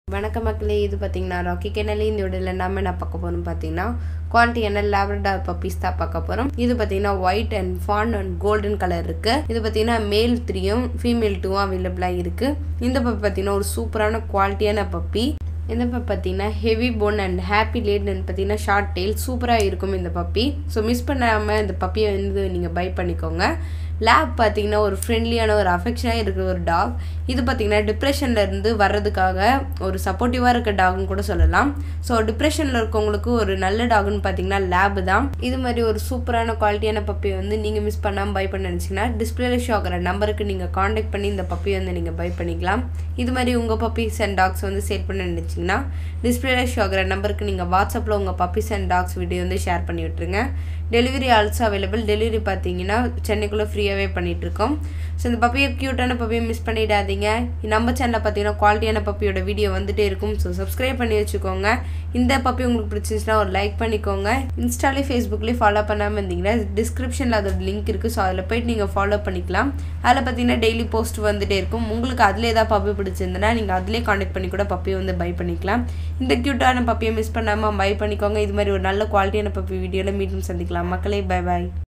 வணக்க மக்களே இது பார்த்தீங்கன்னா ராக்கி கெனலி இந்த வீடியோவில் நம்ம என்ன பார்க்க போகிறோம் பார்த்தீங்கன்னா குவாலிட்டியான லேப்ரடார் பப்பீஸ் தான் பார்க்க போகிறோம் இது பார்த்தீங்கன்னா white and fawn and golden colour இருக்குது இது பார்த்தீங்கன்னா மேல் த்ரீயும் ஃபீமேல் டூவும் அவைலபிளாக இருக்குது இந்த பப்பி பார்த்தீங்கன்னா ஒரு சூப்பரான குவாலிட்டியான பப்பி இந்த பப்பி பார்த்தீங்கன்னா ஹெவி போன் அண்ட் ஹாப்பி லேட் அண்ட் பார்த்தீங்கன்னா ஷார்ட் டெயில் சூப்பராக இருக்கும் இந்த பப்பி ஸோ மிஸ் பண்ணாமல் இந்த பப்பியை வந்து நீங்கள் பை பண்ணிக்கோங்க லேப் பார்த்தீங்கன்னா ஒரு ஃப்ரெண்ட்லியான ஒரு அஃபெக்ஷனாக இருக்கிற ஒரு டாக் இது பார்த்தீங்கன்னா டிப்ரெஷனில் இருந்து வர்றதுக்காக ஒரு சப்போர்ட்டிவாக இருக்க டாக்னு கூட சொல்லலாம் ஸோ டிப்ரெஷனில் இருக்கவங்களுக்கு ஒரு நல்ல டாக்னு பார்த்தீங்கன்னா லேப் தான் இது மாதிரி ஒரு சூப்பரான குவாலிட்டியான பப்பியை வந்து நீங்கள் மிஸ் பண்ணாமல் பை பண்ண நினச்சிங்கன்னா டிஸ்பிளேல ஷோ ஆகிற நம்பருக்கு நீங்கள் காண்டாக்ட் பண்ணி இந்த பப்பியை வந்து நீங்கள் பை பண்ணிக்கலாம் இது மாதிரி உங்கள் பப்பீஸ் அண்ட் டாக்ஸ் வந்து சேல் பண்ண நினச்சிங்கன்னா டிஸ்பிளேல ஷோ ஆகிற நம்பருக்கு நீங்கள் வாட்ஸ்அப்பில் உங்கள் பப்பீஸ் அண்ட் டாக்ஸ் வீடியோ வந்து ஷேர் பண்ணி விட்டுருங்க டெலிவரி ஆல்சோ அவைலபிள் டெலிவரி பார்த்தீங்கன்னா சென்னைக்குள்ளே ஃப்ரீயாகவே பண்ணிகிட்ருக்கோம் ஸோ இந்த பப்பியை க்யூட்டான பப்பியை மிஸ் பண்ணிடாதீங்க நம்ம சேனலில் பார்த்தீங்கன்னா குவாலிட்டியான பப்பியோட வீடியோ வந்துட்டே இருக்கும் ஸோ சப்ஸ்கிரைப் பண்ணி வச்சுக்கோங்க இந்த பப்பி உங்களுக்கு பிடிச்சிருந்துச்சுன்னா ஒரு லைக் பண்ணிக்கோங்க இன்ஸ்டாலே ஃபேஸ்புக்லேயே ஃபாலோ பண்ணாமல் இருந்தீங்கன்னா டிஸ்கிரிப்ஷனில் அதோட லிங்க் இருக்குது ஸோ அதில் போயிட்டு நீங்கள் ஃபாலோ பண்ணிக்கலாம் அதில் பார்த்தீங்கன்னா டெய்லி போஸ்ட் வந்துட்டே இருக்கும் உங்களுக்கு அதில் ஏதாவது பப்பி பிடிச்சிருந்தனா நீங்கள் அதிலே காண்டாக்ட் பண்ணி கூட பப்பியை வந்து பை பண்ணிக்கலாம் இந்த க்யூட்டான பப்பியை மிஸ் பண்ணாமல் பை பண்ணிக்கோங்க இது மாதிரி ஒரு நல்ல குவாலிட்டியான பப்பி வீடியோவில் மீண்டும் சந்திக்கலாம் மக்களே பை பாய்